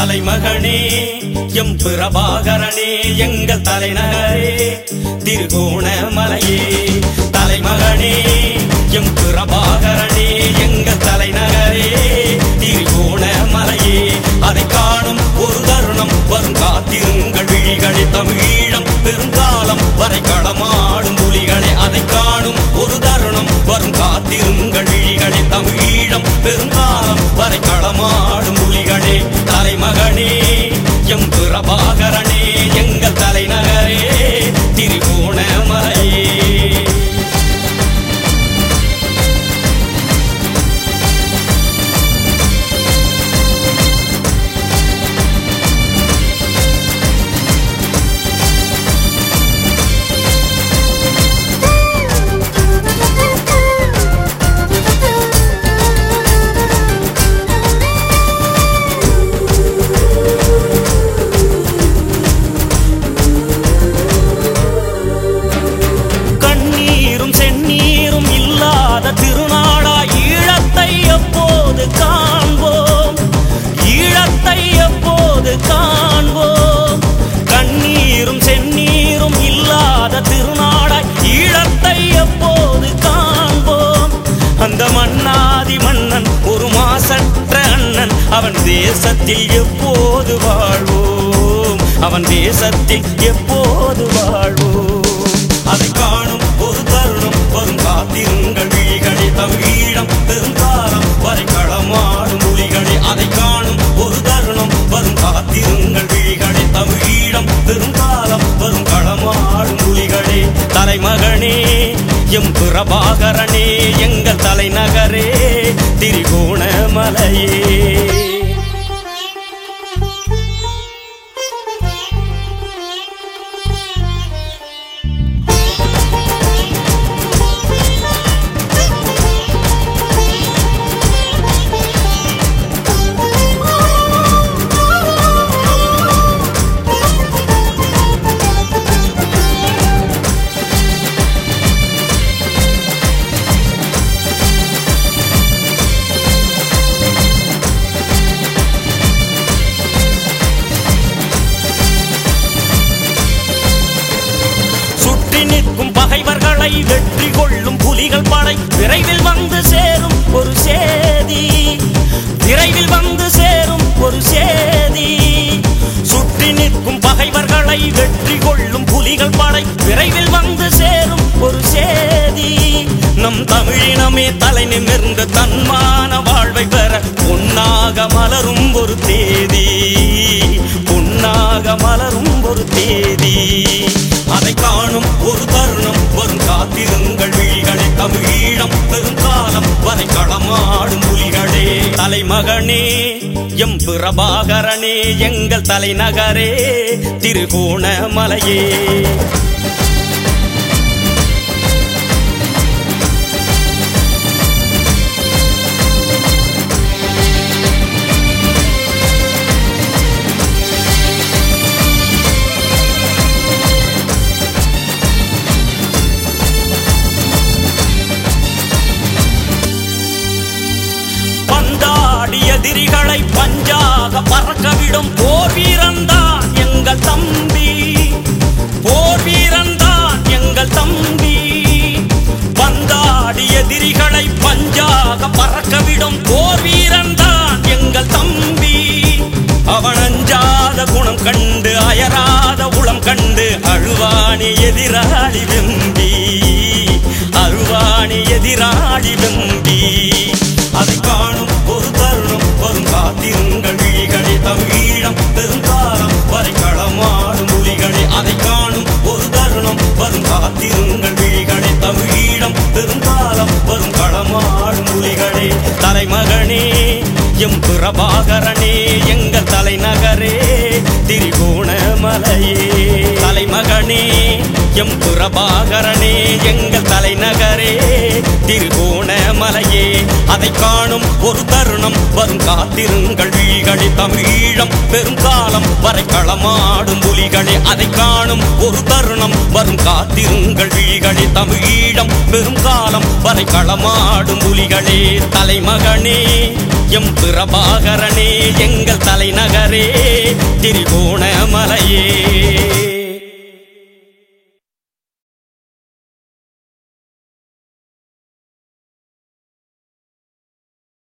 தலைமகனே M பிரபாகரனே எங்கள் தலைநகரே திருகோணமலையே தலைமகனே M பிரபாகரனே எங்கள் தலைநகரே திருகோணமலையே அதை காணும் ஒரு தருணம் வரும் காத்திருங்கள் விழிகளே தமிழீழம் பெருங்காலம் வரை களமாடும் புலிகளே அதை காணும் ஒரு தருணம் வரும் காத்திருங்கள் விழிகளே தமிழீழம் பெருங்காலம் வரை களமாடும் புலிகளே தலைமகனே எம் பிரபாகரனே எங்கள் தலைநகரே திருகோணமலையே கண்ணீரும் செந்நீரும் இல்லாத திருநாளா ஈழத்தை எப்போது காண்போம் ஈழத்தை எப்போது காண்போம் கண்ணீரும் செந்நீரும் இல்லாத திருநாளாய் ஈழத்தை எப்போது காண்போம் அந்த மன்னாதி மன்னன் ஒரு மாசற்ற அண்ணன் அவன் தேசத்தில் எப்போது வாழ்வோம் அவன் தேசத்தில் எப்போது வாழ்வோம் அதை காணும் ஒரு தருணம் வரும் காத்திருங்கள் விழிகளே தமிழீழம் பெருங்காலம் வரை களமாடும் மொழிகளே அதை காணும் ஒரு தருணம் வரும் காத்திருங்கள் விழிகளே தமிழீழம் பெருங்காலம் வரும் களமாடும் மொழிகளே தலைமகனே எம் பிரபாகரனே எங்கள் தலைநகரே திரிகோணமலையே சுற்றி நிற்கும் பகைவர்களை வெற்றி கொள்ளும் புலிகள் படை விரைவில் வந்து சேரும் ஒரு சேதி விரைவில் வந்து சேரும் ஒரு சேதி சுற்றி நிற்கும் பகைவர்களை வெற்றி கொள்ளும் புலிகள் படை விரைவில் வந்து சேரும் ஒரு சேதி நம் தமிழினமே தலை நிமிர்ந்து தன்மான வாழ்வை பெற பொன்னாக மலரும் ஒரு தேதி பொன்னாக மலரும் ஒரு தேதி அதை காணும் ஒரு தருணம் வரும் காத்திருங்கள் விழிகளே தமிழீழம் பெருங்காலம் வரை களமாடும் புலிகளே தலைமகனே எம் பிரபாகரனே எங்கள் தலைநகரே திருகோணமலையே பந்தாடி எதிரிகளை பஞ்சாக பறக்கவிடும் போர் வீரன்தான் எங்கள் தம்பி போர் வீரன்தான் எங்கள் தம்பி பந்தாடி எதிரிகளை பஞ்சாக பறக்கவிடும் போர் வீரன்தான் எங்கள் தம்பி அவன் அஞ்சாத குணம் கண்டு அயராத உளம் கண்டு அழுவாணி எதிராளி வெம்பி அழுவாணி எதிராளி வெம்பி அதை காணும் ஒரு தருணம் வரும் காத்திருங்கள் விழிகளே தமிழீழம் பெருங்காலம் வரை களமாடும் மொழிகளே அதை காணும் ஒரு தருணம் வரும் காத்திருங்கள் விழிகளே தமிழீழம் பெருங்காலம் வரும் களமாடும் மொழிகளே தலைமகனே எம் பிரபாகரனே எங்கள் தலைநகரே திரிகோணமலையே தலைமகனே எம் பிரபாகரனே எங்கள் தலைநகரே திருகோணமலையே அதை அதை காணும் ஒரு தருணம் வரும் காத்திருங்கள் விழிகளே தமிழீழம் பெருங்காலம் வரை களமாடும் புலிகளே அதை காணும் ஒரு தருணம் வரும் காத்திருங்கள் விழிகளே தமிழீழம் பெருங்காலம் வரை களமாடும் புலிகளே தலைமகனே எம் பிரபாகரனே எங்கள் தலைநகரே திரிகோணமலையே